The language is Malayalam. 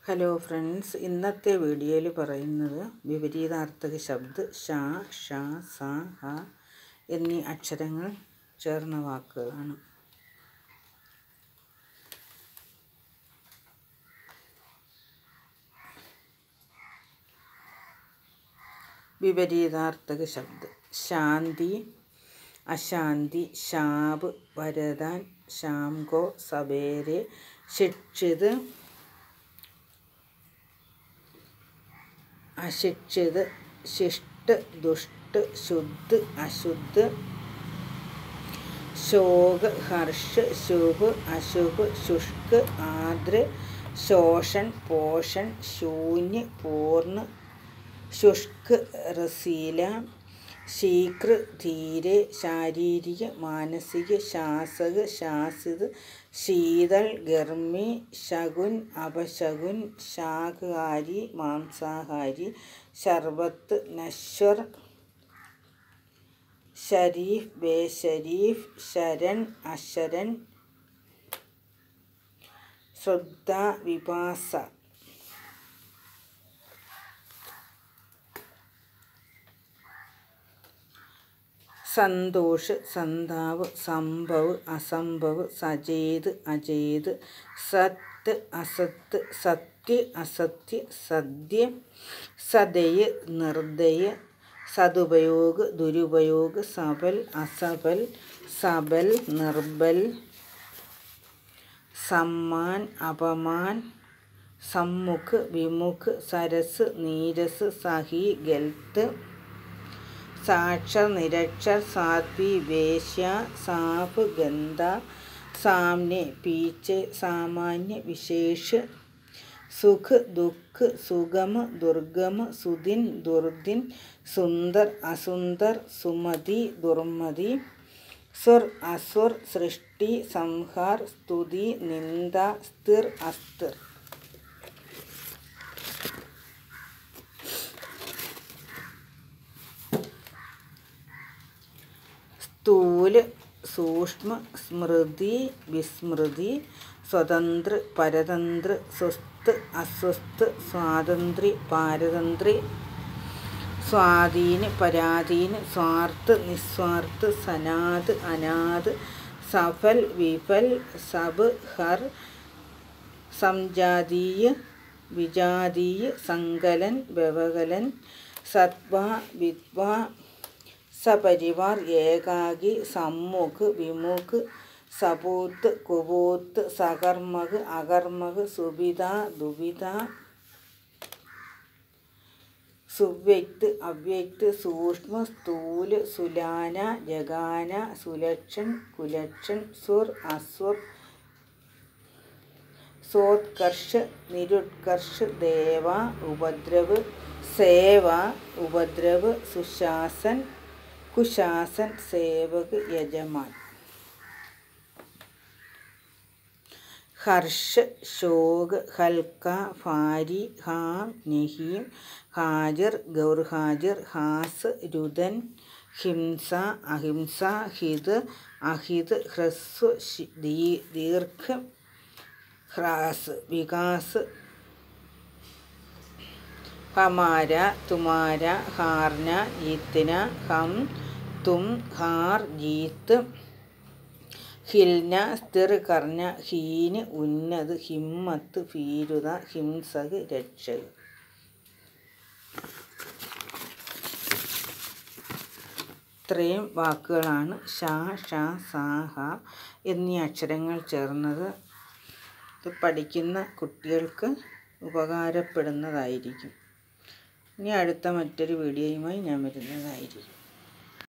ഹലോ ഫ്രണ്ട്സ് ഇന്നത്തെ വീഡിയോയിൽ പറയുന്നത് വിപരീതാർത്ഥക ശബ്ദ ഷ ഷ സ ഹ എന്നീ അക്ഷരങ്ങൾ ചേർന്ന വാക്കുകളാണ് വിപരീതാർത്ഥക ശബ്ദ ശാന്തി അശാന്തി ശാപ് വരദാൻ ശാംകോ സവേരെ ശിക്ഷിത് അശിക്ഷിത് ശിഷ്ട ദുഷ്ട ശുദ്ധ അശുദ്ധ ശോക ഹർഷ ശുഭ് അശുഭ് ശുഷ്ക് ആദ്ര ശോഷൻ പോഷൻ ശൂന്യ പൂർണ്ണ ശുഷ്ക് റസീല ശീഘ്ര ധീരെ ശാരീരിക മാനസിക ശാസക ശാസിത് ശീതൾ ഗർമി ശകുൻ അപശകുൻ ശാകാരി മാംസാഹാരി ശർബത്ത് നശ്വർ ഷരീഫ് ബേഷരീഫ് ശരൺ അശരൺ ശ്രദ്ധ വിപാസ സന്തോഷ് സന്താവ് സംഭവ് അസംഭവ് സചേത് അചേത് സത്ത് അസത്ത് സത്യ അസത്യ സദ്യ സദയ നിർദയ സതുപयोग ദുരുപयोग സബൽ അസബൽ സബൽ നിർബൽ സമ്മാൻ അപമാൻ സമ്മുഖ് വിമുഖ് സരസ് നീരസ് സഹി ഗൽത്ത് സാക്ഷർ നിരക്ഷർ സാത്വി വേശ്യ സാഫ് ഗന്ധ സാമ്യ പീച്ച് സാമാന്യ വിശേഷ സുഖ് ദുഃഖ് സുഗമ ദുർഗമ സുദിൻ ദുർദിൻ സുന്ദർ അസുന്ദർ സുമതി ദുർമതി സുർ അസുർ സൃഷ്ടി സംഹാർ സ്തുതി നിന്ദ സ്ഥിർ അസ്ഥിർ സ്ഥൂല് സൂക്ഷ്മ സ്മൃതി വിസ്മൃതി സ്വതന്ത്ര പരതന്ത്ര സ്വസ്ഥ അസ്വസ്ഥ സ്വാതന്ത്ര്യ പാരതന്ത്രി സ്വാധീന പരാധീന സ്വാർത്ഥ നിസ്വാർത്ഥ സനാത് അനാഥ് സഫൽ വിഫൽ സബ് ഹർ സംജാതീയ വിജാതീയ സങ്കലൻ വ്യവകലൻ സത്വ വിദ്വ സപരിവാർ ഏകാകി സമ്മുഖ് വിമുഖ് സപൂത്ത് കുപൂത്ത് സകർമ്മക് അകർമ്മക് സുവിധ ദുവിധ സുവ്യക്ത് അവ്യക്ത് സൂക്ഷ്മ സ്ഥൂല് സുലാന ജഗാന സുലക്ഷൻ കുലക്ഷൻ സുർ അസുർ സോത്കർഷ് നിരുത്കർഷ് ദേവ ഉപദ്രവ് സേവ ഉപദ്രവ് സുശാസൻ കുശാസൻ സേവക് യജമാൻ ഹർഷ ശോക് ഹൽക്ക ഫാരി ഹാം നഹീം ഹാജിർ ഗൗർഹാജിർ ഹാസ് രുദൻ ഹിംസ അഹിംസ ഹിത് അഹിത് ഹ്രസ്വ ദീർഘ ഹ്രാസ് വികാസ് ഹമാര തുമാര ഹാർന ജീത്തിന ഹം തും ഹാർ ജീത്ത് ഹിൽന സ്ഥിർ കർണ ഹീന് ഉന്നത് ഹിമ്മത്ത് ഭീരുത ഹിംസക് രക്ഷക് ഇത്രയും വാക്കുകളാണ് ഷ ഷ സ ഹ എന്നീ അക്ഷരങ്ങൾ ചേർന്നത് ഇത് പഠിക്കുന്ന കുട്ടികൾക്ക് ഉപകാരപ്പെടുന്നതായിരിക്കും ഇനി അടുത്ത മറ്റൊരു വീഡിയോയുമായി ഞാൻ വരുന്നതായിരിക്കും